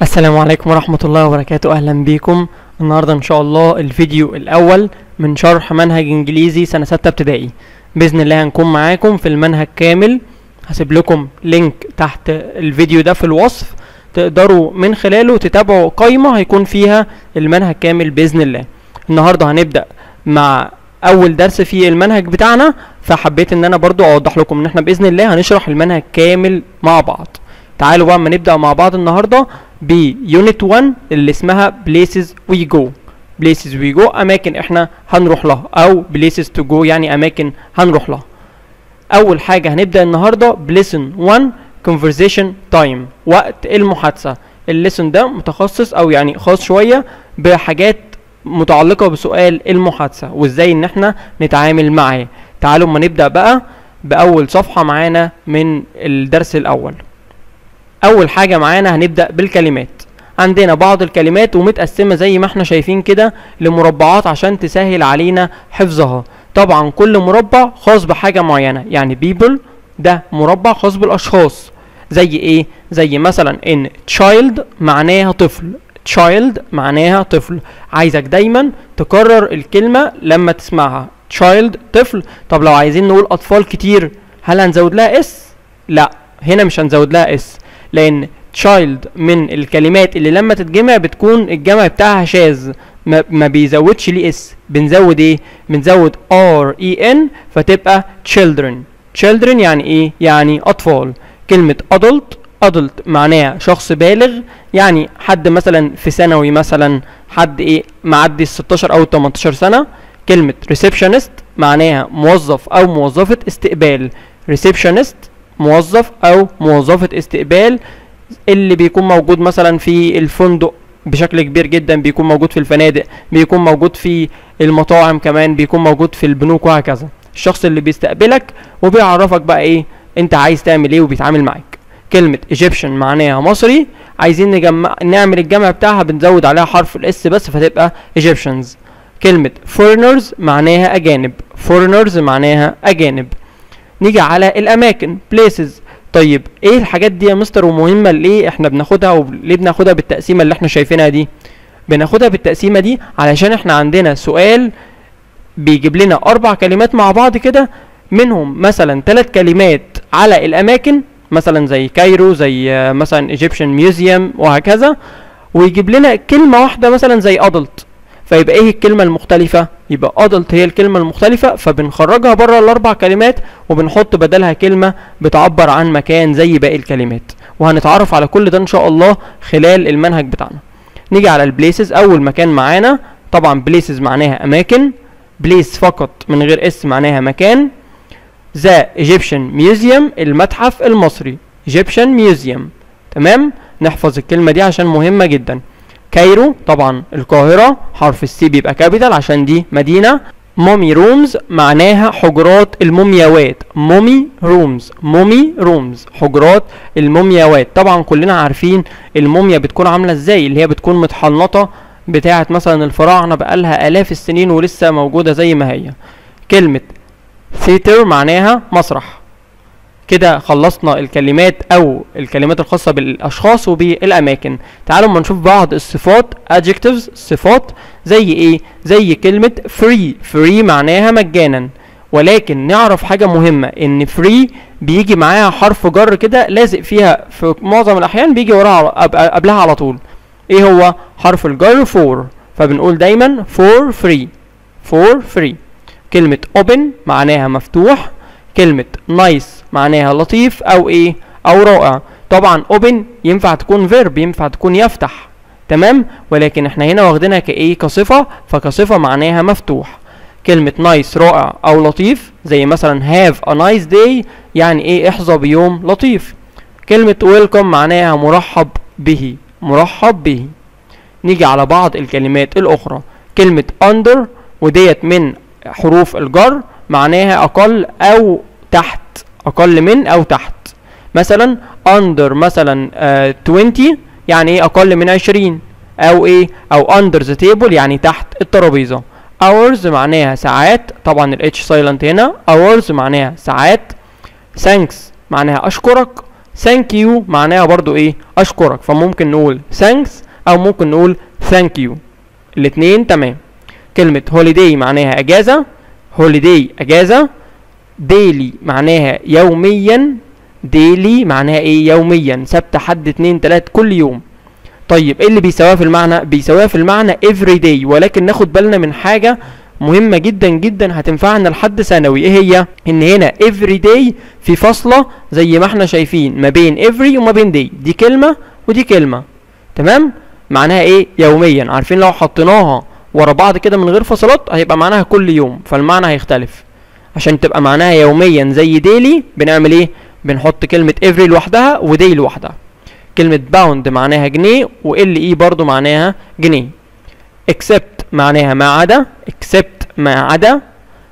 السلام عليكم ورحمة الله وبركاته أهلا بيكم النهاردة إن شاء الله الفيديو الأول من شرح منهج إنجليزي سنة ستة ابتدائي بإذن الله هنكون معاكم في المنهج كامل هسيب لكم لينك تحت الفيديو ده في الوصف تقدروا من خلاله تتابعوا قائمة هيكون فيها المنهج كامل بإذن الله النهاردة هنبدأ مع أول درس في المنهج بتاعنا فحبيت إن أنا برضو أوضح لكم إن إحنا بإذن الله هنشرح المنهج كامل مع بعض تعالوا بقى اما نبدأ مع بعض النهاردة بيونت 1 اللي اسمها places we go places we go أماكن احنا هنروح لها أو places to go يعني أماكن هنروح لها أول حاجة هنبدأ النهاردة lesson 1 conversation time وقت المحادثة الليسون ده متخصص أو يعني خاص شوية بحاجات متعلقة بسؤال المحادثة وازاي ان احنا نتعامل معاه تعالوا اما نبدأ بقى بأول صفحة معانا من الدرس الأول اول حاجه معانا هنبدا بالكلمات عندنا بعض الكلمات ومتقسمه زي ما احنا شايفين كده لمربعات عشان تسهل علينا حفظها طبعا كل مربع خاص بحاجه معينه يعني people ده مربع خاص بالاشخاص زي ايه زي مثلا ان child معناها طفل child معناها طفل عايزك دايما تكرر الكلمه لما تسمعها child طفل طب لو عايزين نقول اطفال كتير هل هنزود لها اس لا هنا مش هنزود لها اس لان child من الكلمات اللي لما تتجمع بتكون الجمع بتاعها شاذ ما, ما بيزودش ليه اس بنزود ايه بنزود ار اي ان فتبقى children children يعني ايه يعني اطفال كلمة adult adult معناها شخص بالغ يعني حد مثلا في ثانوي مثلا حد ايه معدي ال 16 او 18 سنة كلمة receptionist معناها موظف او موظفة استقبال receptionist موظف او موظفة استقبال اللي بيكون موجود مثلا في الفندق بشكل كبير جدا بيكون موجود في الفنادق بيكون موجود في المطاعم كمان بيكون موجود في البنوك وهكذا الشخص اللي بيستقبلك وبيعرفك بقى ايه انت عايز تعمل ايه وبيتعامل معاك كلمة Egyptian معناها مصري عايزين نجمع نعمل الجمع بتاعها بنزود عليها حرف الاس بس فتبقى Egyptians كلمة foreigners معناها أجانب foreigners معناها أجانب نيجي على الاماكن places طيب ايه الحاجات دي يا مستر ومهمه ليه احنا بناخدها وليه بناخدها بالتقسيمه اللي احنا شايفينها دي بناخدها بالتقسيمه دي علشان احنا عندنا سؤال بيجيب لنا اربع كلمات مع بعض كده منهم مثلا ثلاث كلمات على الاماكن مثلا زي كايرو زي آه، مثلا ايجيبشن ميوزيوم وهكذا ويجيب لنا كلمه واحده مثلا زي ادلت فيبقى ايه الكلمه المختلفه يبقى adult هي الكلمه المختلفه فبنخرجها بره الاربع كلمات وبنحط بدلها كلمه بتعبر عن مكان زي باقي الكلمات وهنتعرف على كل ده ان شاء الله خلال المنهج بتاعنا نيجي على البليسز اول مكان معانا طبعا بليسز معناها اماكن بليس فقط من غير اس معناها مكان ذا ايجيبشن ميوزيوم المتحف المصري ايجيبشن ميوزيوم تمام نحفظ الكلمه دي عشان مهمه جدا كايرو طبعا القاهرة حرف السي بيبقى كابيتال عشان دي مدينة مومي رومز معناها حجرات المومياوات مومي رومز مومي رومز حجرات المومياوات طبعا كلنا عارفين الموميا بتكون عاملة ازاي اللي هي بتكون متحنطة بتاعة مثلا الفراعنة بقالها آلاف السنين ولسه موجودة زي ما هي كلمة ثيتر معناها مسرح كده خلصنا الكلمات او الكلمات الخاصة بالاشخاص وبالاماكن تعالوا اما نشوف بعض الصفات adjectives صفات زي ايه زي كلمة free free معناها مجانا ولكن نعرف حاجة مهمة ان free بيجي معاها حرف جر كده لازق فيها في معظم الاحيان بيجي وراها على- قب- قبلها على طول ايه هو حرف الجر for فبنقول دايما for free for free كلمة open معناها مفتوح كلمة nice معناها لطيف أو إيه أو رائع طبعا open ينفع تكون verb ينفع تكون يفتح تمام ولكن احنا هنا واخدينها كإيه كصفة فكصفة معناها مفتوح كلمة nice رائع أو لطيف زي مثلا have a nice day يعني إيه احظى بيوم لطيف كلمة welcome معناها مرحب به مرحب به نيجي على بعض الكلمات الأخرى كلمة under وديت من حروف الجر معناها أقل أو تحت أقل من أو تحت مثلا under مثلا آه 20 يعني إيه أقل من 20 أو إيه أو under the table يعني تحت الترابيزة hours معناها ساعات طبعا ال H silent هنا hours معناها ساعات thanks معناها أشكرك thank you معناها برضو ايه اشكرك فممكن نقول thanks او ممكن نقول thank you الاتنين تمام كلمة holiday معناها اجازة holiday اجازة daily معناها يوميا daily معناها ايه يوميا سبت حد اتنين تلات كل يوم طيب ايه اللي بيساويها في المعنى بيساويها في المعنى every day ولكن ناخد بالنا من حاجة مهمة جدا جدا هتنفعنا لحد ثانوي ايه هي ان هنا every day في فاصلة زي ما احنا شايفين ما بين every وما بين day دي كلمة ودي كلمة تمام معناها ايه يوميا عارفين لو حطيناها ورا بعض كده من غير فاصلات هيبقى معناها كل يوم فالمعنى هيختلف عشان تبقى معناها يوميا زي daily بنعمل ايه بنحط كلمة every لوحدها وداي لوحدها كلمة باوند معناها جنيه و ال اي برضو معناها جنيه except معناها ما عدا except ما عدا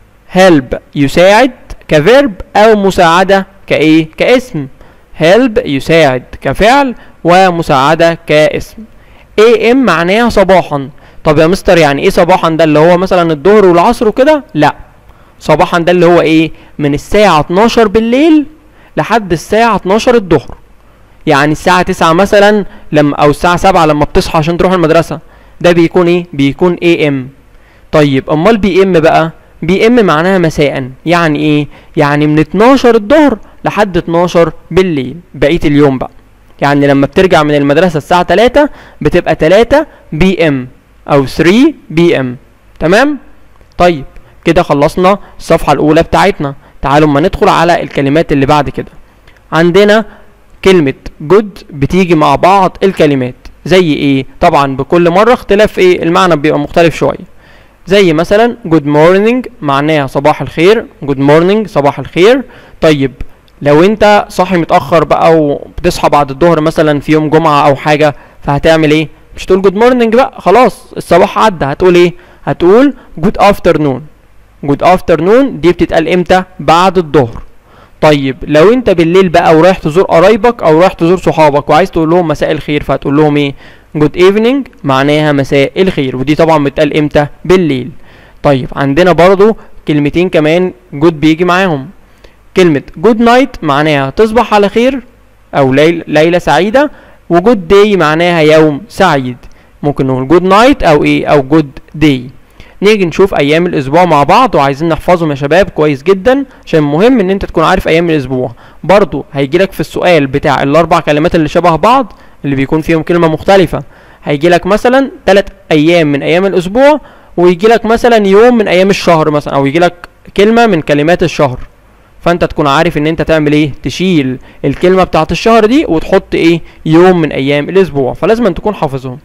help يساعد كفيرب او مساعدة كايه كاسم help يساعد كفعل ومساعدة كاسم am معناها صباحا طب يا مستر يعني ايه صباحا ده اللي هو مثلا الظهر والعصر وكده لا صباحا ده اللي هو ايه من الساعة 12 بالليل لحد الساعة 12 الظهر يعني الساعة 9 مثلا لما او الساعة 7 لما بتصحى عشان تروح المدرسة ده بيكون ايه بيكون اي ام طيب امال بي ام بقى بي ام معناها مساء يعني ايه يعني من 12 الظهر لحد 12 بالليل بقية اليوم بقى يعني لما بترجع من المدرسة الساعة 3 بتبقى 3 بي ام او 3 بي ام تمام طيب كده خلصنا الصفحة الأولى بتاعتنا تعالوا اما ندخل على الكلمات اللي بعد كده عندنا كلمة جود بتيجي مع بعض الكلمات زي ايه طبعا بكل مرة اختلاف ايه المعنى بيبقى مختلف شوية زي مثلا جود مورنينج معناها صباح الخير جود مورنينج صباح الخير طيب لو انت صاحي متأخر بقى وبتصحى بعد الظهر مثلا في يوم جمعة او حاجة فهتعمل ايه مش تقول جود مورنينج بقى خلاص الصباح عدى هتقول ايه هتقول جود افترنون جود افترنون دي بتتقال امتى بعد الظهر طيب لو انت بالليل بقى ورايح تزور قرايبك او رايح تزور صحابك وعايز تقول لهم مساء الخير فهتقول لهم ايه جود ايفنينج معناها مساء الخير ودي طبعا بتتقال امتى بالليل طيب عندنا برضو كلمتين كمان جود بيجي معاهم كلمة جود نايت معناها تصبح على خير او ليل ليلة سعيدة وجود داي معناها يوم سعيد ممكن نقول جود نايت او ايه او جود داي نيجي نشوف ايام الاسبوع مع بعض وعايزين نحفظهم يا شباب كويس جدا عشان مهم ان انت تكون عارف ايام الاسبوع برضو هيجي لك في السؤال بتاع الاربع كلمات اللي شبه بعض اللي بيكون فيهم كلمة مختلفة هيجي لك مثلا ثلاث ايام من ايام الاسبوع ويجي لك مثلا يوم من ايام الشهر مثلا او يجي لك كلمة من كلمات الشهر فانت تكون عارف ان انت تعمل ايه تشيل الكلمة بتاعت الشهر دي وتحط ايه يوم من ايام الاسبوع فلازم أن تكون حافظهم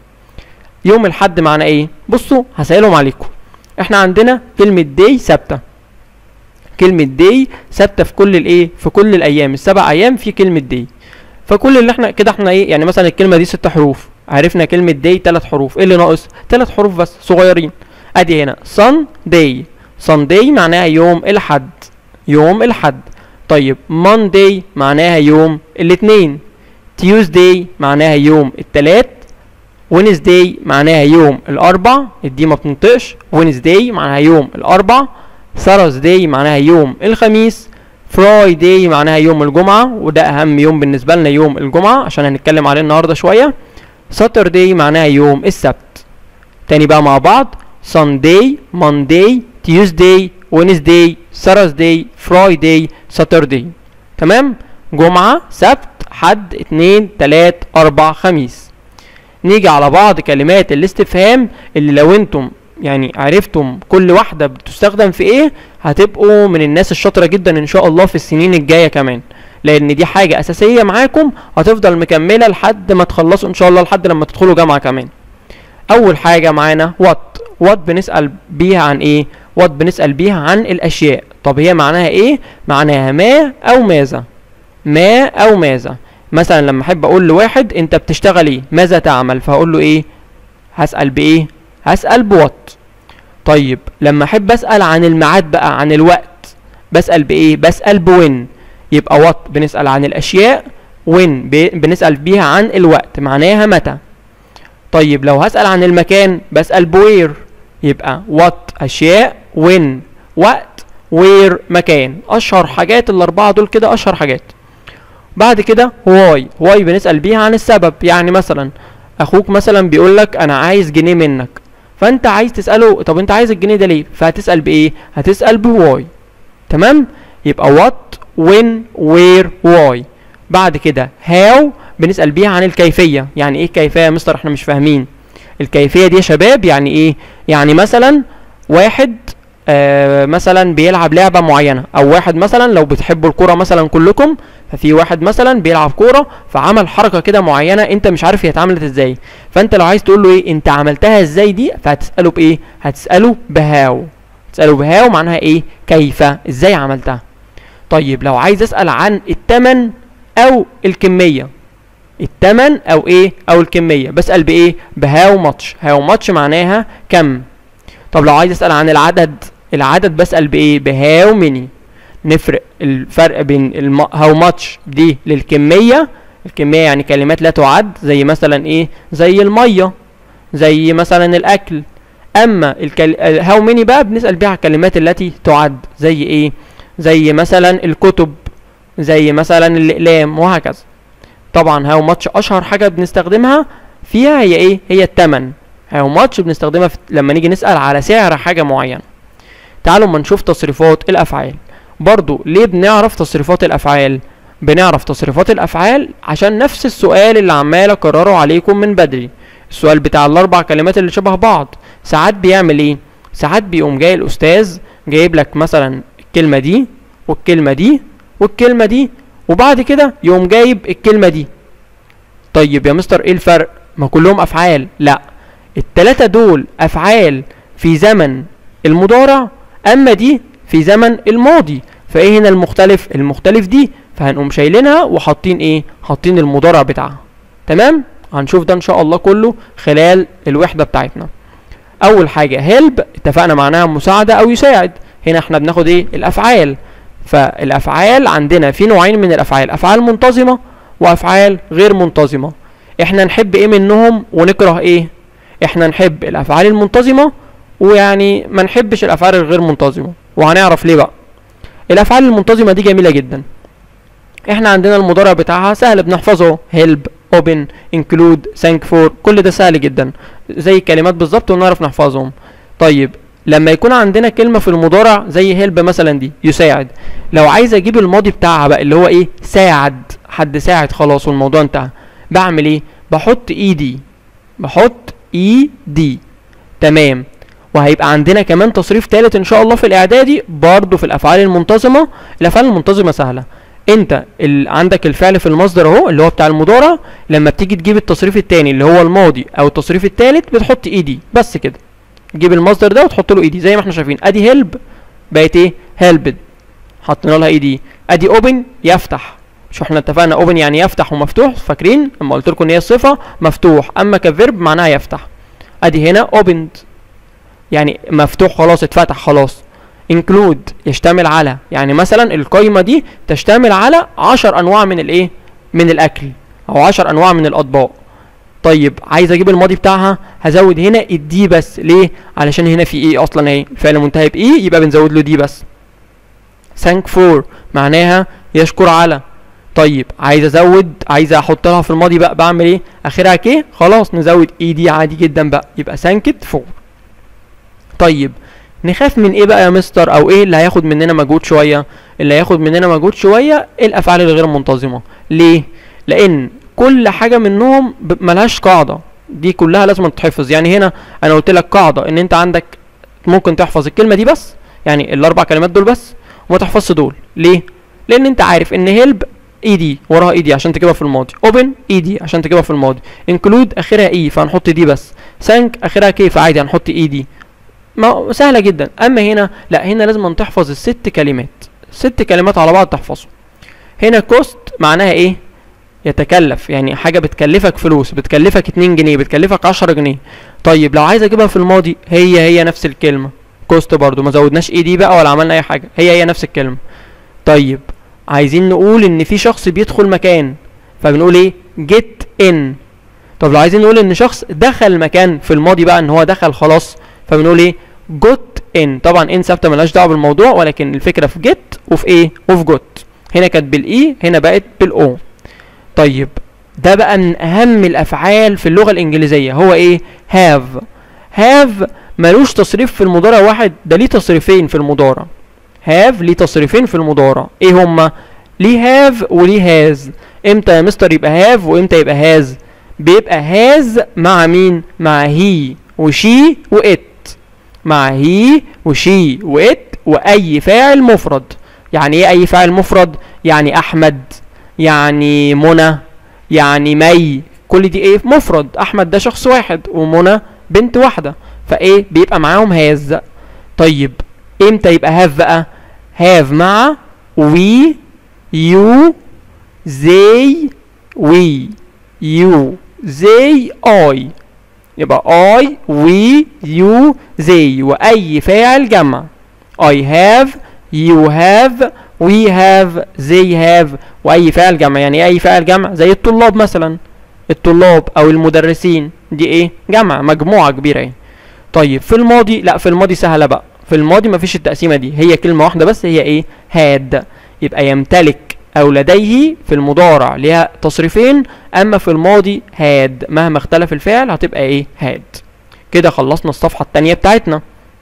يوم الحد معنى ايه بصوا هسألهم عليكم احنا عندنا كلمة داي ثابتة كلمة داي ثابتة في كل الايه في كل الايام السبع ايام في كلمة داي فكل اللي احنا كده احنا ايه يعني مثلا الكلمة دي ست حروف عرفنا كلمة داي ثلاث حروف ايه اللي ناقص ثلاث حروف بس صغيرين ادي هنا صن داي صن داي معناها يوم الحد يوم الحد طيب مانداي معناها يوم الاثنين تيوزداي معناها يوم التلات وينزداي معناها يوم الاربع دي ما بتنطقش وينزداي معناها يوم الاربع ثرزداي معناها يوم الخميس فرايداي معناها يوم الجمعة وده أهم يوم بالنسبة لنا يوم الجمعة عشان هنتكلم عليه النهاردة شوية ساترداي معناها يوم السبت تاني بقى مع بعض Sunday Monday Tuesday Wednesday Thursday Friday Saturday تمام جمعة سبت حد اتنين تلات أربع خميس نيجي على بعض كلمات الاستفهام اللي لو انتم يعني عرفتم كل واحدة بتستخدم في ايه هتبقوا من الناس الشاطرة جدا ان شاء الله في السنين الجاية كمان لان دي حاجة اساسية معاكم هتفضل مكملة لحد ما تخلصوا ان شاء الله لحد لما تدخلوا جامعة كمان اول حاجة معانا وات وات بنسأل بيها عن ايه وات بنسأل بيها عن الاشياء طب هي معناها ايه معناها ما او ماذا ما او ماذا مثلا لما احب اقول لواحد انت بتشتغل ايه ماذا تعمل فهقول له ايه هسأل بايه هسأل بوات طيب لما احب اسأل عن الميعاد بقى عن الوقت بسأل بايه بسأل بوين يبقى وات بنسأل عن الاشياء وين بنسأل بيها عن الوقت معناها متى طيب لو هسأل عن المكان بسأل بوير يبقى وات اشياء وين وقت وير مكان اشهر حاجات الاربعة دول كده اشهر حاجات بعد كده واي واي بنسال بيها عن السبب يعني مثلا اخوك مثلا بيقول لك انا عايز جنيه منك فانت عايز تساله طب انت عايز الجنيه ده ليه فهتسال بايه هتسال بواي تمام يبقى وات وين وير واي بعد كده هاو بنسال بيها عن الكيفيه يعني ايه الكيفيه يا مستر احنا مش فاهمين الكيفيه دي يا شباب يعني ايه يعني مثلا واحد آه مثلا بيلعب لعبه معينه او واحد مثلا لو بتحبوا الكوره مثلا كلكم ففي واحد مثلا بيلعب كوره فعمل حركه كده معينه انت مش عارف هي اتعملت ازاي فانت لو عايز تقول له ايه انت عملتها ازاي دي فهتساله بايه هتساله بهاو تساله بهاو معناها ايه كيف ازاي عملتها طيب لو عايز اسال عن التمن او الكميه التمن او ايه او الكميه بسال بايه بهاو ماتش هاو ماتش معناها كم طب لو عايز اسال عن العدد العدد بسال بايه بهاو ميني نفرق الفرق بين الم... هاو ماتش دي للكميه الكميه يعني كلمات لا تعد زي مثلا ايه زي الميه زي مثلا الاكل اما الكل... هاو ميني بقى بنسال بيها الكلمات التي تعد زي ايه زي مثلا الكتب زي مثلا الاقلام وهكذا طبعا هاو ماتش اشهر حاجه بنستخدمها فيها هي ايه هي التمن هاو ماتش بنستخدمها في لما نيجي نسال على سعر حاجه معينه تعالوا ما نشوف تصريفات الافعال برضو ليه بنعرف تصريفات الافعال بنعرف تصريفات الافعال عشان نفس السؤال اللي عمال اكرره عليكم من بدري السؤال بتاع الاربع كلمات اللي شبه بعض ساعات بيعمل ايه ساعات بيقوم جاي الاستاذ جايب لك مثلا الكلمه دي والكلمه دي والكلمه دي وبعد كده يقوم جايب الكلمه دي طيب يا مستر ايه الفرق ما كلهم افعال لا التلاتة دول افعال في زمن المضارع اما دي في زمن الماضي فايه هنا المختلف المختلف دي فهنقوم شايلينها وحاطين ايه حاطين المضارع بتاعها تمام هنشوف ده ان شاء الله كله خلال الوحدة بتاعتنا اول حاجة هيلب اتفقنا معناها مساعدة او يساعد هنا احنا بناخد ايه الافعال فالافعال عندنا في نوعين من الافعال افعال منتظمة وافعال غير منتظمة احنا نحب ايه منهم ونكره ايه احنا نحب الافعال المنتظمة ويعني ما نحبش الافعال الغير منتظمة وهنعرف ليه بقى الافعال المنتظمة دي جميلة جدا احنا عندنا المضارع بتاعها سهل بنحفظه help open include thank for كل ده سهل جدا زي الكلمات بالظبط ونعرف نحفظهم طيب لما يكون عندنا كلمة في المضارع زي هيلب مثلا دي يساعد لو عايز اجيب الماضي بتاعها بقى اللي هو ايه ساعد حد ساعد خلاص والموضوع انتهى بعمل ايه بحط اي دي بحط اي دي تمام وهيبقى عندنا كمان تصريف تالت ان شاء الله في الاعدادي برضه في الافعال المنتظمه الافعال المنتظمه سهله انت ال... عندك الفعل في المصدر اهو اللي هو بتاع المضارع لما بتيجي تجيب التصريف التاني اللي هو الماضي او التصريف التالت بتحط اي دي بس كده تجيب المصدر ده وتحط له اي دي زي ما احنا شايفين ادي هيلب بقت ايه هيلبد حطينا لها اي دي ادي اوبن يفتح مش احنا اتفقنا اوبن يعني يفتح ومفتوح فاكرين لما قلت لكم ان هي صفه مفتوح اما كفيرب معناها يفتح ادي هنا اوبند يعني مفتوح خلاص اتفتح خلاص انكلود يشتمل على يعني مثلا القايمه دي تشتمل على عشر انواع من الايه من الاكل او عشر انواع من الاطباق طيب عايز اجيب الماضي بتاعها هزود هنا الدي بس ليه علشان هنا في ايه اصلا اهي الفعل منتهي بايه يبقى بنزود له دي بس thank for معناها يشكر على طيب عايز ازود عايز احط لها في الماضي بقى بعمل ايه اخرها كي خلاص نزود اي دي عادي جدا بقى يبقى thanked for طيب نخاف من ايه بقى يا مستر او ايه اللي هياخد مننا مجهود شويه اللي هياخد مننا مجهود شويه الافعال الغير منتظمه ليه لان كل حاجه منهم ملهاش قاعده دي كلها لازم تتحفظ يعني هنا انا قلت لك قاعده ان انت عندك ممكن تحفظ الكلمه دي بس يعني الاربع كلمات دول بس وما تحفظش دول ليه لان انت عارف ان هيلب اي دي وراها اي دي عشان تجيبها في الماضي اوبن اي دي عشان تجيبها في الماضي انكلود اخرها اي فهنحط دي بس سانك اخرها كي فعادي هنحط اي دي ما سهله جدا اما هنا لا هنا لازم تحفظ الست كلمات ست كلمات على بعض تحفظهم هنا كوست معناها ايه يتكلف يعني حاجه بتكلفك فلوس بتكلفك 2 جنيه بتكلفك 10 جنيه طيب لو عايز اجيبها في الماضي هي هي نفس الكلمه كوست برضو ما زودناش اي دي بقى ولا عملنا اي حاجه هي هي نفس الكلمه طيب عايزين نقول ان في شخص بيدخل مكان فبنقول ايه جيت ان طب لو عايزين نقول ان شخص دخل مكان في الماضي بقى ان هو دخل خلاص فبنقول ايه جوت ان طبعا ان ثابته ملهاش دعوه بالموضوع ولكن الفكره في جيت وفي ايه وفي جوت هنا كانت بالاي هنا بقت بالاو طيب ده بقى من اهم الافعال في اللغه الانجليزيه هو ايه هاف هاف ملوش تصريف في المضارع واحد ده ليه تصريفين في المضارع هاف ليه تصريفين في المضارع ايه هما ليه هاف وليه هاز امتى يا مستر يبقى هاف وامتى يبقى هاز بيبقى هاز مع مين مع هي وشي وات مع هي وشي وات واي فاعل مفرد يعني ايه اي فاعل مفرد يعني احمد يعني منى يعني مي كل دي ايه مفرد احمد ده شخص واحد ومنى بنت واحده فايه بيبقى معاهم هاز طيب امتى يبقى هاف بقى هاف مع وي يو زي وي يو زي اي يبقى اي وي يو زي واي فاعل جمع I have you have we have they have واي فاعل جمع يعني ايه اي فاعل جمع زي الطلاب مثلا الطلاب او المدرسين دي ايه جمع مجموعه كبيره ايه طيب في الماضي لا في الماضي سهله بقى في الماضي مفيش التقسيمه دي هي كلمه واحده بس هي ايه had يبقى يمتلك او لديه في المضارع ليها تصريفين اما في الماضي had مهما اختلف الفعل هتبقى ايه had كده خلصنا الصفحه الثانيه بتاعتنا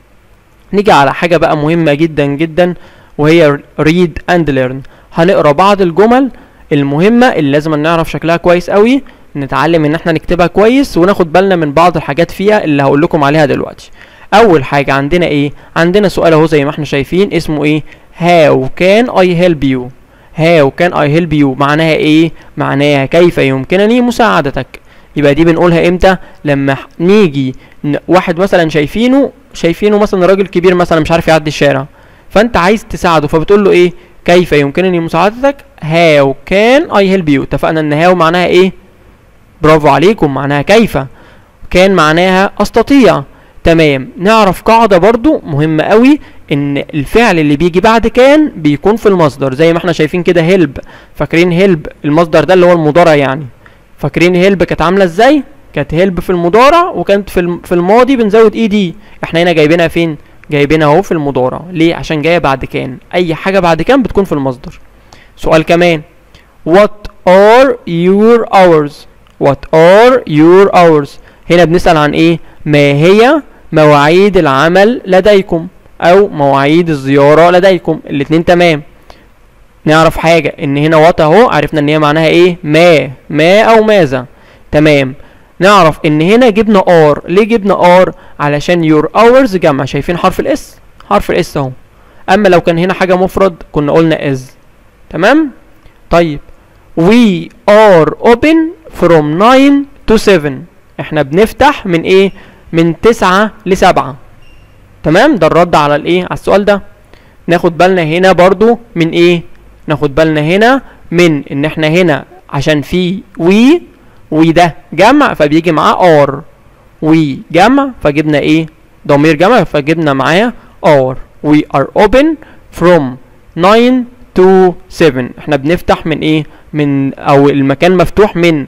نيجي على حاجه بقى مهمه جدا جدا وهي read and learn هنقرا بعض الجمل المهمه اللي لازم نعرف شكلها كويس قوي نتعلم ان احنا نكتبها كويس وناخد بالنا من بعض الحاجات فيها اللي هقول لكم عليها دلوقتي اول حاجه عندنا ايه عندنا سؤال اهو زي ما احنا شايفين اسمه ايه how can I help you how can I help you معناها ايه معناها كيف يمكنني مساعدتك يبقى دي بنقولها امتى لما نيجي واحد مثلا شايفينه شايفينه مثلا راجل كبير مثلا مش عارف يعدي الشارع فانت عايز تساعده فبتقول له ايه كيف يمكنني مساعدتك how can I help you اتفقنا ان how معناها ايه برافو عليكم معناها كيف كان معناها استطيع تمام نعرف قاعده برضو مهمه قوي ان الفعل اللي بيجي بعد كان بيكون في المصدر زي ما احنا شايفين كده هيلب فاكرين هيلب المصدر ده اللي هو المضارع يعني فاكرين هيلب كانت عامله ازاي كانت هيلب في المضارع وكانت في في الماضي بنزود اي دي احنا هنا جايبينها فين جايبينها اهو في المضارع ليه عشان جايه بعد كان اي حاجه بعد كان بتكون في المصدر سؤال كمان what are your hours what are your hours هنا بنسأل عن ايه ما هي مواعيد العمل لديكم او مواعيد الزيارة لديكم الاتنين تمام نعرف حاجة ان هنا وات اهو عرفنا ان هي معناها ايه ما ما او ماذا تمام نعرف ان هنا جبنا ار ليه جبنا ار علشان يور اورز جمع شايفين حرف الاس حرف الاس اهو اما لو كان هنا حاجة مفرد كنا قلنا از تمام طيب we are open from 9 to 7 احنا بنفتح من ايه من 9 ل 7 تمام ده الرد على الايه على السؤال ده ناخد بالنا هنا برضو من ايه ناخد بالنا هنا من ان احنا هنا عشان في وي وي ده جمع فبيجي معاه ار وي جمع فجبنا ايه ضمير جمع فجبنا معاه ار we are open from 9 to 7 احنا بنفتح من ايه من او المكان مفتوح من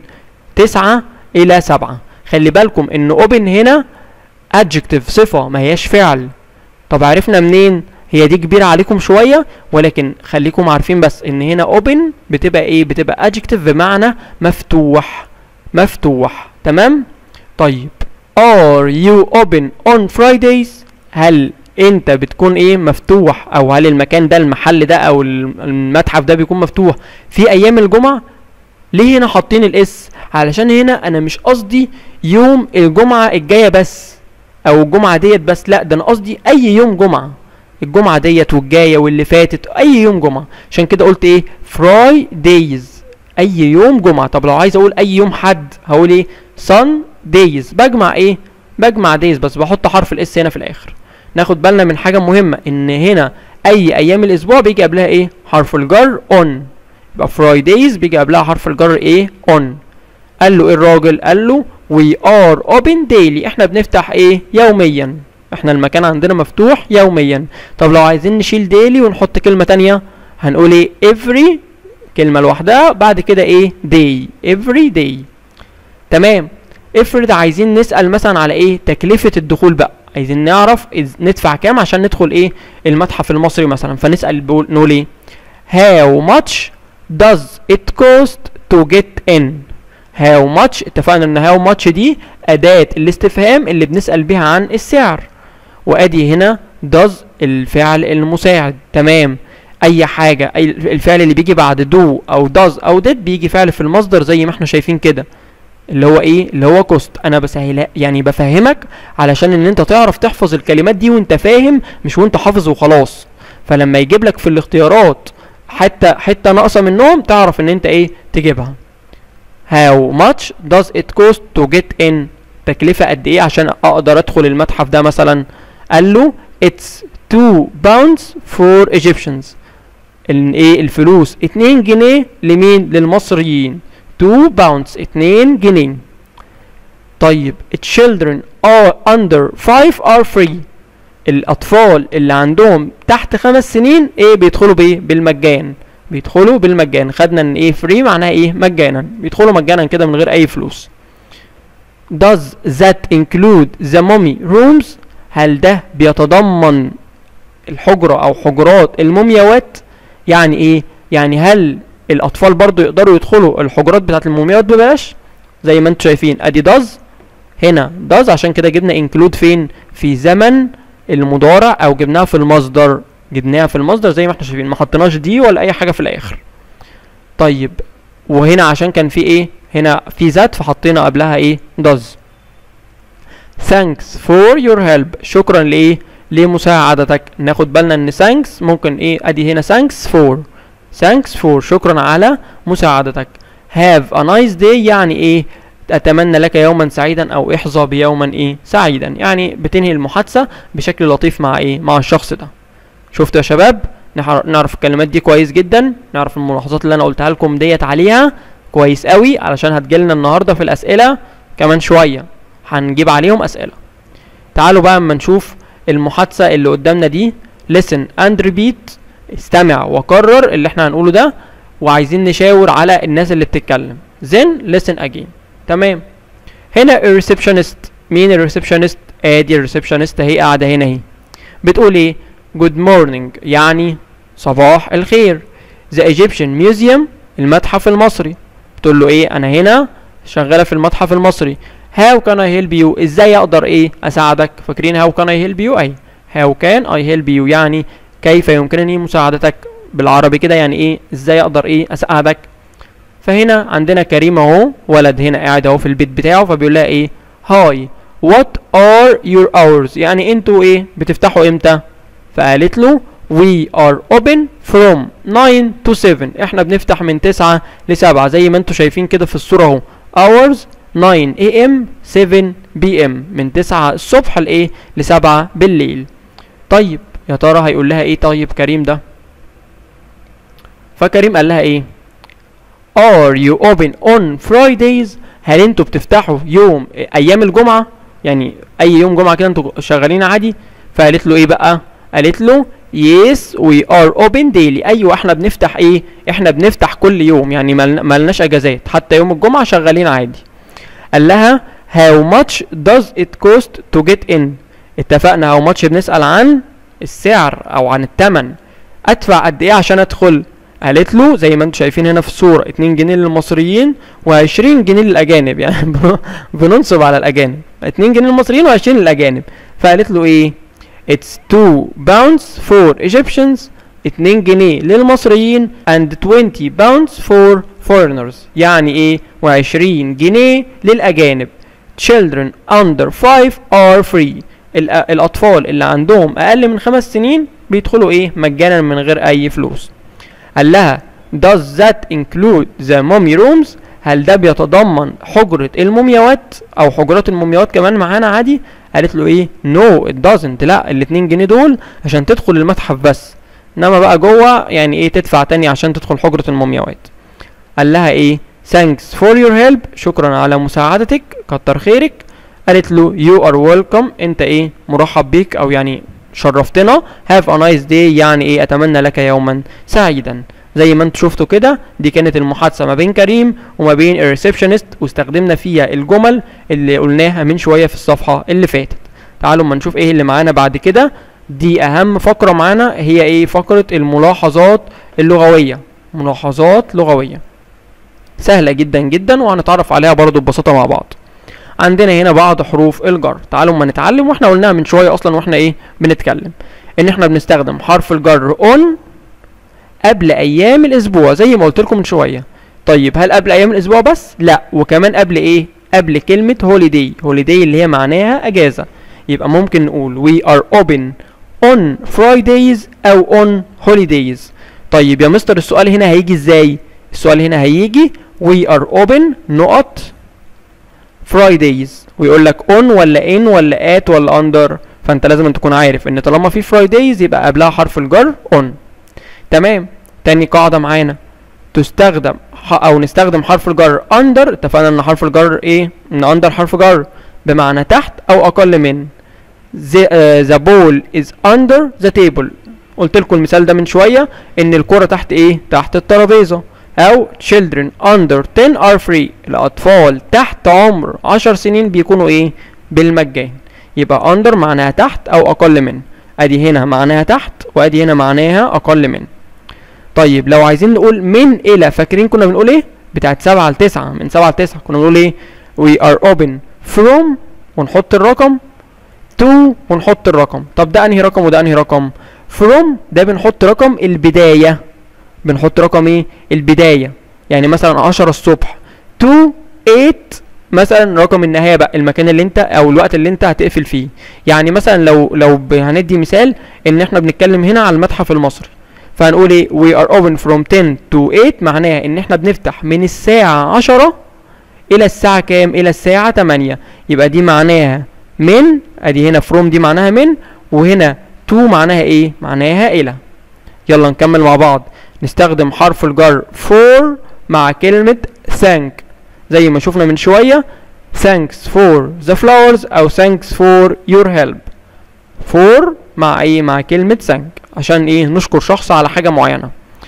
9 الى 7 خلي بالكم ان open هنا adjective صفة ما هياش فعل طب عرفنا منين هي دي كبيرة عليكم شوية ولكن خليكم عارفين بس ان هنا open بتبقى ايه بتبقى adjective بمعنى مفتوح مفتوح تمام طيب are you open on Fridays هل انت بتكون ايه مفتوح او هل المكان ده المحل ده او المتحف ده بيكون مفتوح في ايام الجمعة ليه هنا حاطين الاس علشان هنا انا مش قصدي يوم الجمعة الجاية بس او الجمعة ديت بس لا ده انا قصدي اي يوم جمعة الجمعة ديت والجاية واللي فاتت اي يوم جمعة عشان كده قلت ايه فراي دايز اي يوم جمعة طب لو عايز اقول اي يوم حد هقول ايه سان دايز بجمع ايه بجمع دايز بس بحط حرف الاس هنا في الاخر ناخد بالنا من حاجة مهمة ان هنا اي ايام الاسبوع بيجي قبلها ايه حرف الجر on يبقى فرايدايز بيجي قبلها حرف الجر ايه on قال له ايه الراجل قال له we are open daily احنا بنفتح ايه يوميا احنا المكان عندنا مفتوح يوميا طب لو عايزين نشيل daily ونحط كلمة تانية هنقول ايه every كلمة لوحدها بعد كده ايه day every day تمام افرض عايزين نسأل مثلا على ايه تكلفة الدخول بقى عايزين نعرف ندفع كام عشان ندخل ايه المتحف المصري مثلا فنسأل نقول ايه how much does it cost to get in how much اتفقنا ان how much دي اداة الاستفهام اللي بنسأل بيها عن السعر وادي هنا does الفعل المساعد تمام اي حاجة اي الفعل اللي بيجي بعد do او does او did بيجي فعل في المصدر زي ما احنا شايفين كده اللي هو ايه اللي هو كوست انا بسهلها يعني بفهمك علشان ان انت تعرف تحفظ الكلمات دي وانت فاهم مش وانت حافظ وخلاص فلما يجيب لك في الاختيارات حتى حته ناقصه منهم تعرف ان انت ايه تجيبها how much does it cost to get in تكلفة قد ايه عشان اقدر ادخل المتحف ده مثلا قال له it's 2 pounds for Egyptians ال- ايه الفلوس 2 جنيه لمين للمصريين 2 pounds 2 جنيه طيب children are under 5 are free الاطفال اللي عندهم تحت خمس سنين ايه بيدخلوا بايه بالمجان بيدخلوا بالمجان خدنا ان ايه فري معناها ايه مجانا بيدخلوا مجانا كده من غير اي فلوس does that include the mummy rooms هل ده بيتضمن الحجرة او حجرات المومياوات يعني ايه يعني هل الاطفال برضو يقدروا يدخلوا الحجرات بتاعت المومياوات ببلاش زي ما انتم شايفين ادي does هنا does عشان كده جبنا include فين في زمن المضارع او جبناها في المصدر جبناها في المصدر زي ما احنا شايفين ما حطيناش دي ولا اي حاجه في الاخر طيب وهنا عشان كان في ايه هنا في ذات فحطينا قبلها ايه does thanks for your help شكرا لايه لمساعدتك ناخد بالنا ان thanks ممكن ايه ادي هنا thanks for thanks for شكرا على مساعدتك have a nice day يعني ايه اتمنى لك يوما سعيدا او احظى بيوما ايه سعيدا يعني بتنهي المحادثه بشكل لطيف مع ايه مع الشخص ده شفتوا يا شباب نحر- نعرف الكلمات دي كويس جدا نعرف الملاحظات اللي انا قلتها لكم ديت عليها كويس قوي علشان هتجيلنا النهارده في الاسئله كمان شويه هنجيب عليهم اسئله تعالوا بقى اما نشوف المحادثه اللي قدامنا دي listen and repeat استمع وكرر اللي احنا هنقوله ده وعايزين نشاور على الناس اللي بتتكلم then listen again تمام هنا الريسبشنست مين الريسبشنست ادي الريسبشنست اهي قاعده هنا اهي بتقول ايه good morning يعني صباح الخير the Egyptian Museum المتحف المصري بتقول له ايه انا هنا شغاله في المتحف المصري how can I help you ازاي اقدر ايه اساعدك فاكرين how can I help you اي how can I help you يعني كيف يمكنني مساعدتك بالعربي كده يعني ايه ازاي اقدر ايه اساعدك فهنا عندنا كريم اهو ولد هنا قاعد اهو في البيت بتاعه فبيقول لها ايه هاي what are your hours يعني انتوا ايه بتفتحوا امتى فقالت له we are open from 9 to 7 احنا بنفتح من 9 ل 7 زي ما انتوا شايفين كده في الصورة اهو hours 9 am 7 pm من 9 الصبح لايه ل 7 بالليل طيب يا ترى هيقول لها ايه طيب كريم ده فكريم قال لها ايه are you open on Fridays هل انتوا بتفتحوا يوم ايام الجمعة يعني اي يوم جمعة كده انتوا شغالين عادي فقالت له ايه بقى قالت له yes we are open daily ايوه احنا بنفتح ايه احنا بنفتح كل يوم يعني ملن- ملناش اجازات حتى يوم الجمعة شغالين عادي قال لها how much does it cost to get in اتفقنا how much بنسأل عن السعر او عن الثمن ادفع قد ايه عشان ادخل قالت له زي ما انتم شايفين هنا في الصورة 2 جنيه للمصريين و20 جنيه للأجانب يعني بن- بننصب على الأجانب 2 جنيه للمصريين و20 للأجانب فقالت له إيه It's 2 pounds for Egyptians 2 جنيه للمصريين and 20 pounds for foreigners يعني إيه و20 جنيه للأجانب children under 5 are free الأ- الأطفال اللي عندهم أقل من خمس سنين بيدخلوا إيه مجانا من غير أي فلوس قال لها does that include the mummy rooms هل ده بيتضمن حجرة المومياوات او حجرات المومياوات كمان معانا عادي قالت له ايه no it doesn't لا الاتنين جنيه دول عشان تدخل المتحف بس انما بقى جوه يعني ايه تدفع تاني عشان تدخل حجرة المومياوات قال لها ايه thanks for your help شكرا على مساعدتك كتر خيرك قالت له you are welcome انت ايه مرحب بيك او يعني شرفتنا have a nice day يعني ايه اتمنى لك يوما سعيدا زي ما انتوا شفتوا كده دي كانت المحادثة ما بين كريم وما بين الريسبشنست واستخدمنا فيها الجمل اللي قلناها من شوية في الصفحة اللي فاتت تعالوا اما نشوف ايه اللي معانا بعد كده دي اهم فقرة معانا هي ايه فقرة الملاحظات اللغوية ملاحظات لغوية سهلة جدا جدا وهنتعرف عليها برضو ببساطة مع بعض عندنا هنا بعض حروف الجر تعالوا ما نتعلم واحنا قلناها من شوية اصلا واحنا ايه بنتكلم ان احنا بنستخدم حرف الجر on قبل ايام الاسبوع زي ما قلت لكم من شوية طيب هل قبل ايام الاسبوع بس لا وكمان قبل ايه قبل كلمة holiday holiday اللي هي معناها اجازة يبقى ممكن نقول we are open on Fridays او on holidays طيب يا مستر السؤال هنا هيجي ازاي السؤال هنا هيجي we are open نقط Fridays ويقول لك on ولا in ولا at ولا under فانت لازم أن تكون عارف ان طالما في Fridays يبقى قبلها حرف الجر on تمام تاني قاعدة معانا تستخدم ح- او نستخدم حرف الجر under اتفقنا ان حرف الجر ايه ان under حرف جر بمعنى تحت او اقل من the, uh, the ball is under the table قلت لكم المثال ده من شويه ان الكره تحت ايه تحت الترابيزه او children under 10 are free الاطفال تحت عمر 10 سنين بيكونوا ايه بالمجان يبقى under معناها تحت او اقل من ادي هنا معناها تحت وادي هنا معناها اقل من طيب لو عايزين نقول من الى فاكرين كنا بنقول ايه بتاعت 7 ل 9 من 7 ل 9 كنا بنقول ايه we are open from ونحط الرقم to ونحط الرقم طب ده انهي رقم وده انهي رقم from ده بنحط رقم البداية بنحط رقم ايه البداية يعني مثلا 10 الصبح to 8 مثلا رقم النهاية بقى المكان اللي انت او الوقت اللي انت هتقفل فيه يعني مثلا لو لو ب- هندي مثال ان احنا بنتكلم هنا على المتحف المصري فهنقول ايه we are open from 10 to 8 معناها ان احنا بنفتح من الساعة 10 الى الساعة كام الى الساعة 8 يبقى دي معناها من ادي هنا from دي معناها من وهنا to معناها ايه معناها الى يلا نكمل مع بعض نستخدم حرف الجر for مع كلمة thank زي ما شفنا من شوية thanks for the flowers او thanks for your help for مع ايه مع كلمة thank عشان ايه نشكر شخص على حاجة معينة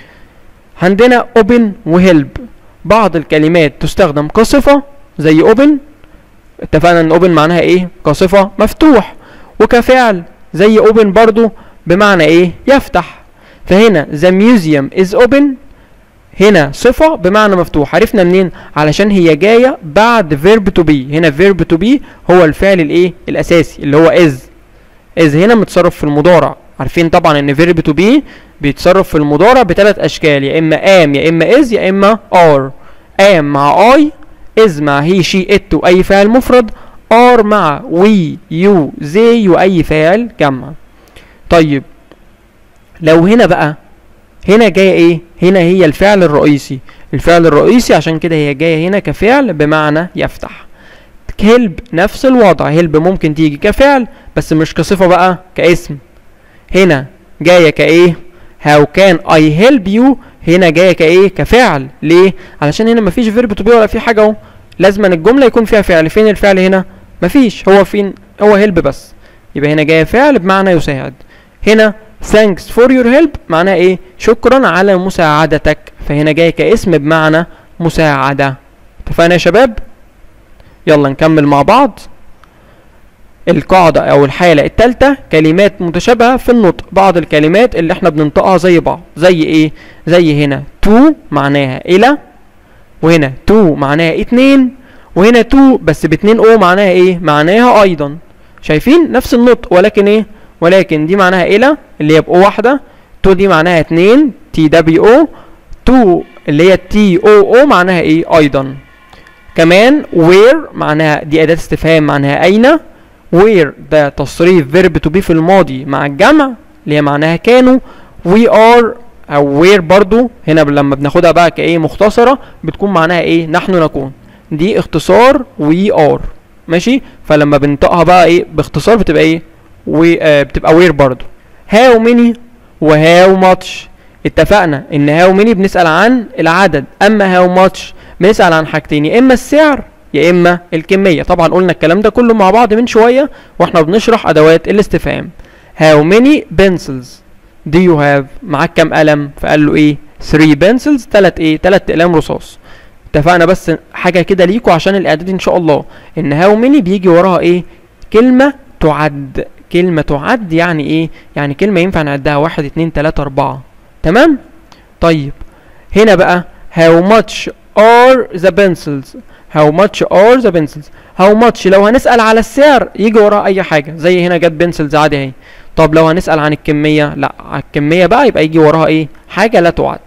عندنا open وhelp بعض الكلمات تستخدم كصفة زي open اتفقنا ان open معناها ايه كصفة مفتوح وكفعل زي open برضو بمعنى ايه يفتح فهنا the museum is open هنا صفة بمعنى مفتوح عرفنا منين علشان هي جاية بعد verb to be هنا verb to be هو الفعل الايه الاساسي اللي هو is is هنا متصرف في المضارع عارفين طبعا ان verb to be بيتصرف في المضارع بثلاث اشكال يا اما am يا اما is يا اما are am مع I is مع he she it واي فاعل مفرد are مع we you they واي فاعل جمع طيب لو هنا بقى هنا جايه ايه هنا هي الفعل الرئيسي الفعل الرئيسي عشان كده هي جايه هنا كفعل بمعنى يفتح هلب نفس الوضع هلب ممكن تيجي كفعل بس مش كصفه بقى كاسم هنا جايه كايه how can I help you هنا جايه كايه كفعل ليه علشان هنا مفيش فيرب تو بي ولا في حاجه اهو لازم الجمله يكون فيها فعل فين الفعل هنا مفيش هو فين هو هيلب بس يبقى هنا جايه فعل بمعنى يساعد هنا thanks for your help معناها ايه شكرا على مساعدتك فهنا جاي كاسم بمعنى مساعدة اتفقنا يا شباب يلا نكمل مع بعض القاعدة او الحالة التالتة كلمات متشابهة في النطق بعض الكلمات اللي احنا بننطقها زي بعض زي ايه زي هنا to معناها الى وهنا to معناها اتنين وهنا to بس باتنين او معناها ايه معناها ايضا شايفين نفس النطق ولكن ايه ولكن دي معناها الى اللي هي بأو واحدة تو دي معناها اتنين تي دبليو او تو اللي هي تي او او معناها ايه ايضا كمان where معناها دي اداة استفهام معناها اين where ده تصريف verb to be في الماضي مع الجمع اللي هي معناها كانوا we are او where برضو هنا لما بناخدها بقى كايه مختصرة بتكون معناها ايه نحن نكون دي اختصار we are ماشي فلما بنطقها بقى ايه باختصار بتبقى ايه وبتبقى وير برضو هاو ميني وهاو ماتش اتفقنا ان هاو ميني بنسأل عن العدد اما هاو ماتش بنسأل عن حاجتين يا اما السعر يا اما الكمية طبعا قلنا الكلام ده كله مع بعض من شوية واحنا بنشرح ادوات الاستفهام هاو ميني pencils do you have معاك كام قلم فقال له ايه 3 pencils تلات ايه تلات اقلام رصاص اتفقنا بس حاجة كده ليكوا عشان الاعداد ان شاء الله ان هاو ميني بيجي وراها ايه كلمة تعد كلمة تعد يعني ايه يعني كلمة ينفع نعدها واحد اتنين تلاتة اربعة تمام طيب هنا بقى how much are the pencils how much are the pencils how much لو هنسأل على السعر يجي وراها اي حاجة زي هنا جت بنسلز عادي اهي طب لو هنسأل عن الكمية لا على الكمية بقى يبقى يجي وراها ايه حاجة لا تعد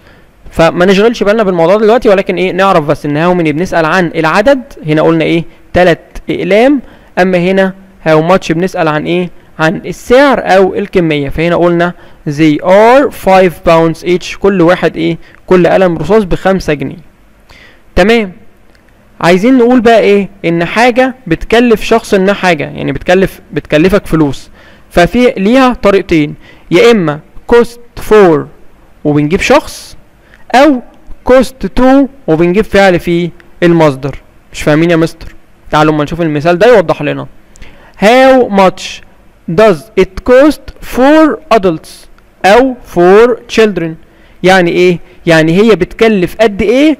فما نشغلش بالنا بالموضوع ده دلوقتي ولكن ايه نعرف بس ان هاو مني بنسأل عن العدد هنا قلنا ايه تلات اقلام اما هنا هاو ماتش بنسأل عن ايه عن السعر او الكمية فهنا قلنا they are 5 pounds each كل واحد ايه كل قلم رصاص بخمسة جنيه تمام عايزين نقول بقى ايه ان حاجة بتكلف شخص انها حاجة يعني بتكلف بتكلفك فلوس ففي ليها طريقتين يا اما cost for وبنجيب شخص او cost to وبنجيب فعل في المصدر مش فاهمين يا مستر تعالوا اما نشوف المثال ده يوضح لنا how much does it cost for adults او for children يعني ايه يعني هي بتكلف قد ايه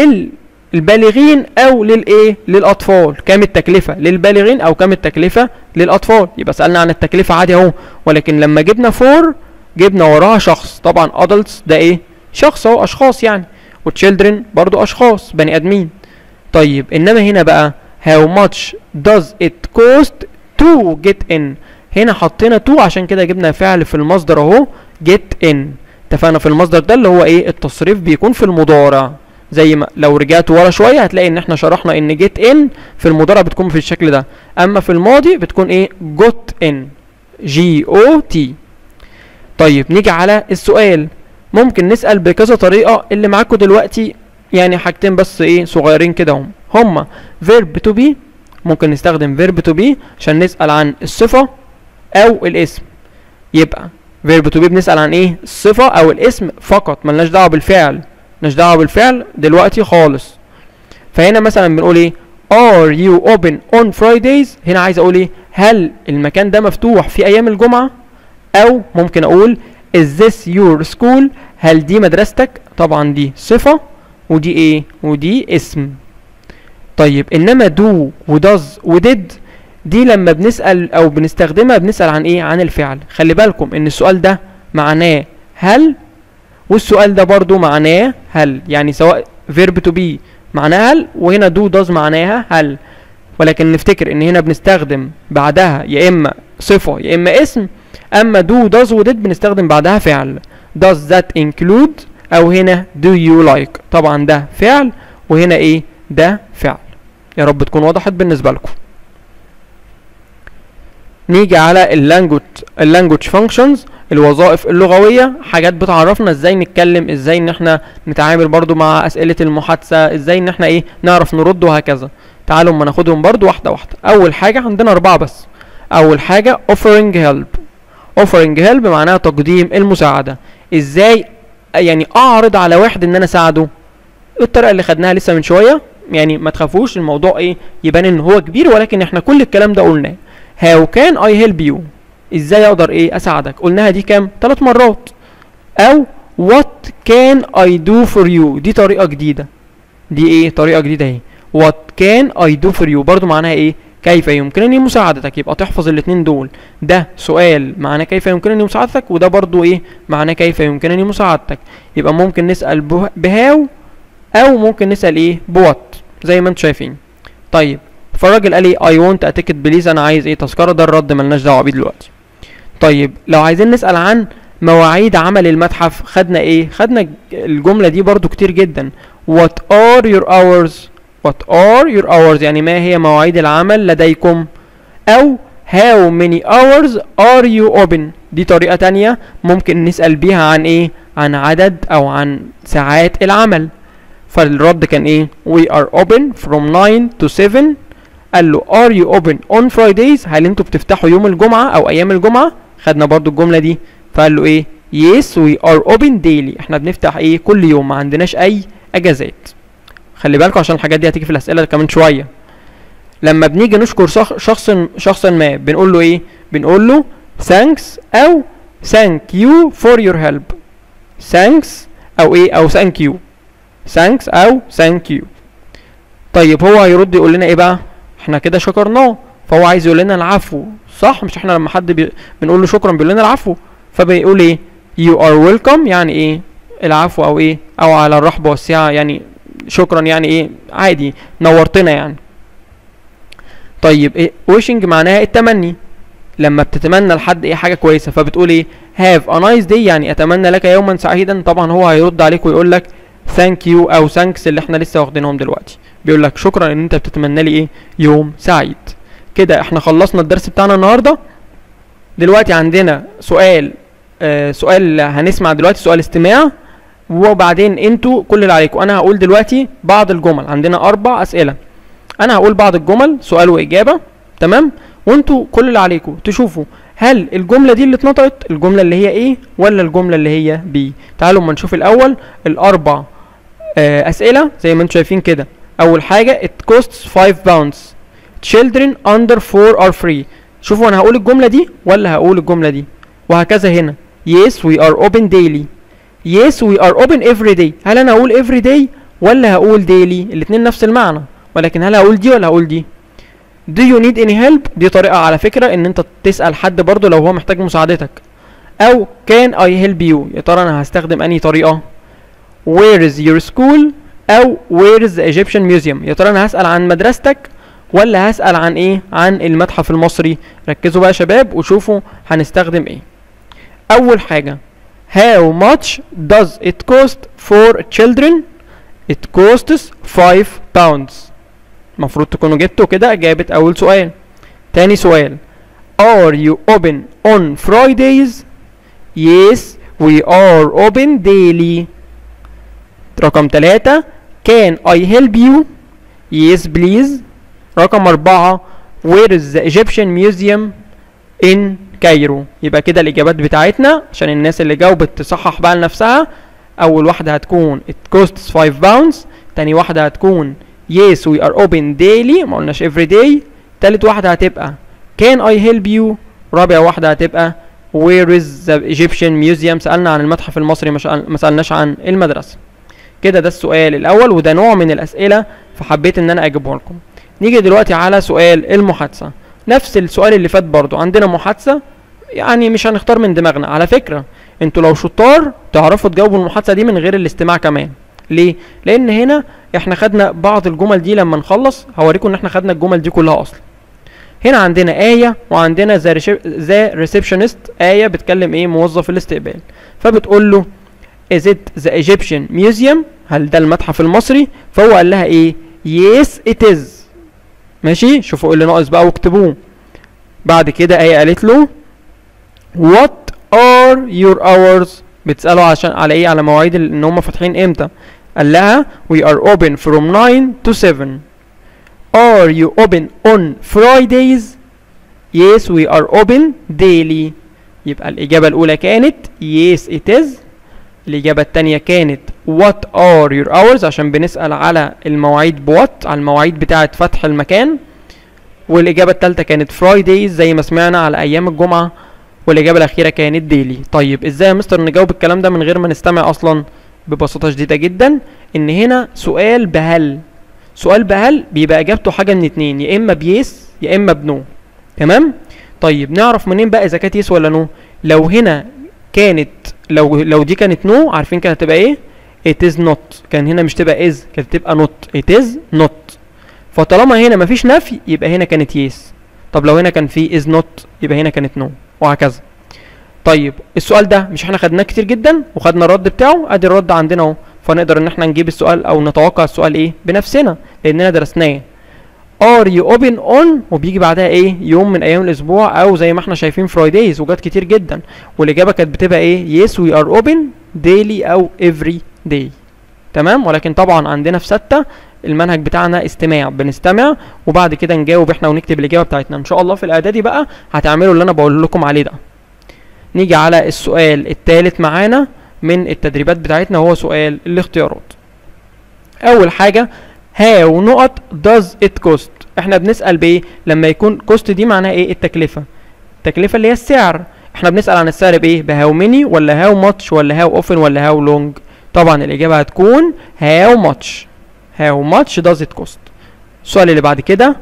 للبالغين او للايه للاطفال كام التكلفه للبالغين او كام التكلفه للاطفال يبقى سالنا عن التكلفه عادي اهو ولكن لما جبنا فور جبنا وراها شخص طبعا adults ده ايه شخص اهو اشخاص يعني وتشيلدرن برضو اشخاص بني ادمين طيب انما هنا بقى how much does it cost to get in هنا حطينا to عشان كده جبنا فعل في المصدر اهو get in اتفقنا في المصدر ده اللي هو ايه التصريف بيكون في المضارع زي ما لو رجعت ورا شويه هتلاقي ان احنا شرحنا ان get in في المضارع بتكون في الشكل ده اما في الماضي بتكون ايه got in G O T طيب نيجي على السؤال ممكن نسأل بكذا طريقة اللي معاكم دلوقتي يعني حاجتين بس ايه صغيرين كده هم هما verb to be ممكن نستخدم verb to be عشان نسأل عن الصفة او الاسم يبقى verb to be بنسأل عن ايه الصفة او الاسم فقط ملناش دعوة بالفعل ملناش دعوة بالفعل دلوقتي خالص فهنا مثلا بنقول ايه are you open on Fridays هنا عايز اقول ايه هل المكان ده مفتوح في ايام الجمعة او ممكن اقول is this your school هل دي مدرستك طبعا دي صفة ودي ايه ودي اسم طيب انما do وداز ودid دي لما بنسأل او بنستخدمها بنسأل عن ايه عن الفعل خلي بالكم ان السؤال ده معناه هل والسؤال ده برضو معناه هل يعني سواء verb to be معناها هل وهنا do does معناها هل ولكن نفتكر ان هنا بنستخدم بعدها يا اما صفة يا اما اسم اما do does و did بنستخدم بعدها فعل does that include او هنا do you like طبعا ده فعل وهنا ايه ده فعل يا رب تكون وضحت بالنسبة لكم نيجي على اللانجوج اللانجوج فانكشنز الوظائف اللغوية حاجات بتعرفنا ازاي نتكلم ازاي ان احنا نتعامل برضو مع اسئلة المحادثة ازاي ان احنا ايه نعرف نرد وهكذا تعالوا اما ناخدهم برضو واحدة واحدة اول حاجة عندنا اربعة بس اول حاجة offering help offering help معناها تقديم المساعدة ازاي يعني اعرض على واحد ان انا اساعده الطريقة اللي خدناها لسه من شوية يعني ما تخافوش الموضوع ايه يبان ان هو كبير ولكن احنا كل الكلام ده قلناه how can I help you ازاي اقدر ايه اساعدك قلناها دي كام ثلاث مرات او what can I do for you دي طريقة جديدة دي ايه طريقة جديدة اهي what can I do for you برضو معناها ايه كيف يمكنني مساعدتك يبقى تحفظ الاتنين دول ده سؤال معناه كيف يمكنني مساعدتك وده برضو ايه معناه كيف يمكنني مساعدتك يبقى ممكن نسأل به- بهاو او ممكن نسأل ايه بوات زي ما انتم شايفين طيب فالراجل قال لي اي ونت اتيكت بليز انا عايز ايه تذكره ده الرد ملناش دعوه بيه دلوقتي طيب لو عايزين نسال عن مواعيد عمل المتحف خدنا ايه خدنا الجمله دي برضو كتير جدا what are your hours what are your hours يعني ما هي مواعيد العمل لديكم او how many hours are you open دي طريقه تانية ممكن نسال بيها عن ايه عن عدد او عن ساعات العمل فالرد كان ايه we are open from 9 to 7 قال له are you open on Fridays هل انتوا بتفتحوا يوم الجمعة او ايام الجمعة خدنا برضو الجملة دي فقال له ايه yes we are open daily احنا بنفتح ايه كل يوم ما عندناش اي اجازات خلي بالكم عشان الحاجات دي هتيجي في الاسئلة كمان شوية لما بنيجي نشكر شخ- شخص شخصا ما بنقول له ايه بنقول له thanks او thank you for your help thanks او ايه او thank you thanks او thank you طيب هو هيرد يقول لنا ايه بقى احنا كده شكرناه فهو عايز يقول لنا العفو صح مش احنا لما حد بي... بنقول له شكرا بيقول لنا العفو فبيقول ايه you are welcome يعني ايه العفو او ايه او على الرحب والسعة يعني شكرا يعني ايه عادي نورتنا يعني طيب ايه wishing معناها التمني لما بتتمنى لحد ايه حاجه كويسه فبتقول ايه have a nice day يعني اتمنى لك يوما سعيدا طبعا هو هيرد عليك ويقول لك thank you او thanks اللي احنا لسه واخدينهم دلوقتي بيقول لك شكرا ان انت بتتمنى لي ايه يوم سعيد كده احنا خلصنا الدرس بتاعنا النهارده دلوقتي عندنا سؤال آه سؤال هنسمع دلوقتي سؤال استماع وبعدين انتوا كل اللي عليكم انا هقول دلوقتي بعض الجمل عندنا اربع اسئله انا هقول بعض الجمل سؤال واجابه تمام وانتوا كل اللي عليكم تشوفوا هل الجمله دي اللي اتنطقت الجمله اللي هي ايه ولا الجمله اللي هي بي تعالوا اما نشوف الاول الاربع آه اسئله زي ما انتم شايفين كده اول حاجه it costs 5 pounds children under 4 are free شوفوا انا هقول الجمله دي ولا هقول الجمله دي وهكذا هنا yes we are open daily yes we are open every day هل انا هقول every day ولا هقول daily الاتنين نفس المعنى ولكن هل هقول دي ولا هقول دي do you need any help دي طريقة على فكرة ان انت تسأل حد برضو لو هو محتاج مساعدتك او can I help you يا ترى انا هستخدم انهي طريقة where is your school او where is the Egyptian museum يا ترى انا هسأل عن مدرستك ولا هسأل عن ايه عن المتحف المصري ركزوا بقى يا شباب وشوفوا هنستخدم ايه اول حاجة how much does it cost for children it costs 5 pounds المفروض تكونوا جبتوا كده اجابة اول سؤال تاني سؤال are you open on Fridays yes we are open daily رقم تلاتة can I help you yes please رقم أربعة where is the Egyptian museum in كايرو يبقى كده الإجابات بتاعتنا عشان الناس اللي جاوبت تصحح بقى لنفسها أول واحدة هتكون it costs 5 pounds تاني واحدة هتكون yes we are open daily ما قلناش every day تالت واحدة هتبقى can I help you رابع واحدة هتبقى where is the Egyptian museum سألنا عن المتحف المصري ما سألناش عن المدرسة كده ده السؤال الأول وده نوع من الأسئلة فحبيت إن أنا أجيبه لكم نيجي دلوقتي على سؤال المحادثة نفس السؤال اللي فات برضو عندنا محادثة يعني مش هنختار من دماغنا على فكرة انتوا لو شطار تعرفوا تجاوبوا المحادثة دي من غير الاستماع كمان ليه؟ لأن هنا احنا خدنا بعض الجمل دي لما نخلص هوريكم ان احنا خدنا الجمل دي كلها اصلا هنا عندنا آية وعندنا ذا ريسبشنست آية بتكلم ايه موظف الاستقبال فبتقول له is it the Egyptian museum هل ده المتحف المصري فهو قال لها ايه yes it is ماشي شوفوا ايه اللي ناقص بقى واكتبوه بعد كده آية قالت له what are your hours بتسأله عشان على ايه على مواعيد ان هم فاتحين امتى قال لها we are open from 9 to 7 are you open on Fridays yes we are open daily يبقى الإجابة الأولى كانت yes it is الإجابة التانية كانت what are your hours عشان بنسأل على المواعيد بوات على المواعيد بتاعة فتح المكان والإجابة التالتة كانت Fridays زي ما سمعنا على أيام الجمعة والإجابة الأخيرة كانت daily طيب إزاي يا مستر نجاوب الكلام ده من غير ما نستمع أصلا ببساطة شديدة جدا إن هنا سؤال بهل سؤال بهل بيبقى إجابته حاجة من اتنين يا إما بيس يا إما بنو تمام طيب نعرف منين بقى إذا كانت يس ولا نو لو هنا كانت لو لو دي كانت نو عارفين كانت هتبقى ايه it is not كان هنا مش تبقى is كانت تبقى not it is not فطالما هنا مفيش نفي يبقى هنا كانت yes طب لو هنا كان في is not يبقى هنا كانت no وهكذا طيب السؤال ده مش احنا خدناه كتير جدا وخدنا الرد بتاعه ادي الرد عندنا اهو فنقدر ان احنا نجيب السؤال او نتوقع السؤال ايه بنفسنا لاننا درسناه are you open on وبيجي بعدها ايه يوم من ايام الاسبوع او زي ما احنا شايفين فرايدايز وجات كتير جدا والاجابه كانت بتبقى ايه yes we are open daily او every day تمام ولكن طبعا عندنا في ستة المنهج بتاعنا استماع بنستمع وبعد كده نجاوب احنا ونكتب الاجابه بتاعتنا ان شاء الله في الاعدادي بقى هتعملوا اللي انا بقول لكم عليه ده نيجي على السؤال الثالث معانا من التدريبات بتاعتنا هو سؤال الاختيارات اول حاجه هاو نقط does it cost احنا بنسال بايه لما يكون cost دي معناها ايه التكلفه التكلفه اللي هي السعر احنا بنسال عن السعر بايه بهاو ميني ولا هاو ماتش ولا هاو اوفن ولا هاو لونج طبعا الاجابه هتكون هاو ماتش هاو ماتش does it cost السؤال اللي بعد كده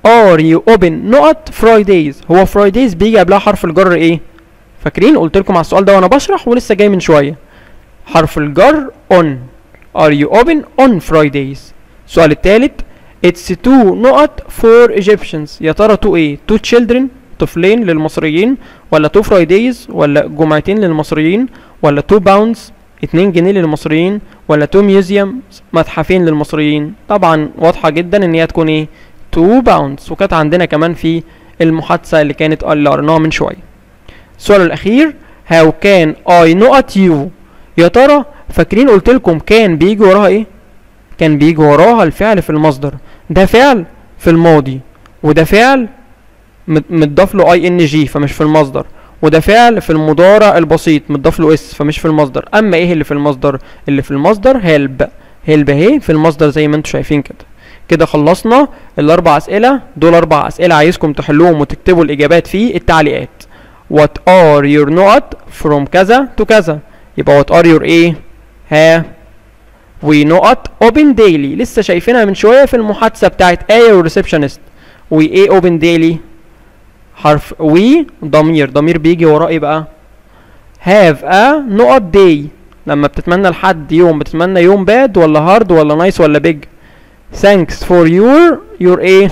are you open نقط Fridays هو Fridays بيجي قبلها حرف الجر ايه فاكرين قلت لكم على السؤال ده وانا بشرح ولسه جاي من شويه حرف الجر on are you open on Fridays السؤال الثالث it's two نقط for Egyptians يا ترى two ايه two children طفلين للمصريين ولا two Fridays ولا جمعتين للمصريين ولا two pounds اتنين جنيه للمصريين ولا two museums متحفين للمصريين طبعا واضحة جدا ان هي تكون ايه two pounds وكانت عندنا كمان في المحادثة اللي كانت اللي قريناها من شوية السؤال الأخير how can I نقط you يا ترى فاكرين قلت لكم كان بيجي وراها ايه كان بيجي وراها الفعل في المصدر ده فعل في الماضي وده فعل مت- متضاف له اي ان جي فمش في المصدر وده فعل في المضارع البسيط متضاف له اس فمش في المصدر اما ايه اللي في المصدر اللي في المصدر هيلب هيلب اهي في المصدر زي ما انتم شايفين كده كده خلصنا الاربع اسئله دول اربع اسئله عايزكم تحلوهم وتكتبوا الاجابات في التعليقات what are your نقط from كذا to كذا يبقى what are your ايه ها we نقط open daily لسه شايفينها من شويه في المحادثه بتاعت ايه والريسبشنست we ايه open daily حرف we ضمير ضمير بيجي وراه ايه بقى have a نقط day لما بتتمنى لحد يوم بتتمنى يوم باد ولا هارد ولا نايس ولا بيج thanks for your your ايه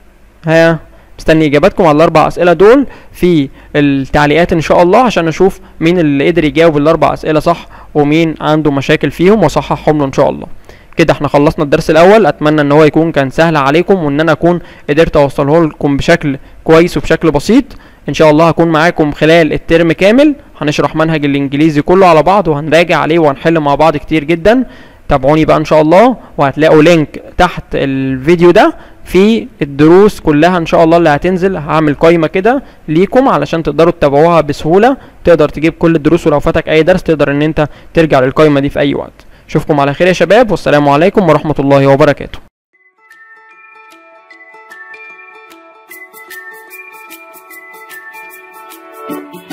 ها مستني اجاباتكم على الاربع اسئله دول في التعليقات ان شاء الله عشان اشوف مين اللي قدر يجاوب الاربع اسئله صح ومين عنده مشاكل فيهم واصححهم له ان شاء الله كده احنا خلصنا الدرس الاول اتمنى ان هو يكون كان سهل عليكم وان انا اكون قدرت اوصله لكم بشكل كويس وبشكل بسيط ان شاء الله هكون معاكم خلال الترم كامل هنشرح منهج الانجليزي كله على بعض وهنراجع عليه وهنحل مع بعض كتير جدا تابعوني بقى ان شاء الله وهتلاقوا لينك تحت الفيديو ده في الدروس كلها ان شاء الله اللي هتنزل هعمل قايمه كده ليكم علشان تقدروا تتابعوها بسهوله تقدر تجيب كل الدروس ولو فاتك اي درس تقدر ان انت ترجع للقايمه دي في اي وقت اشوفكم على خير يا شباب والسلام عليكم ورحمه الله وبركاته thank you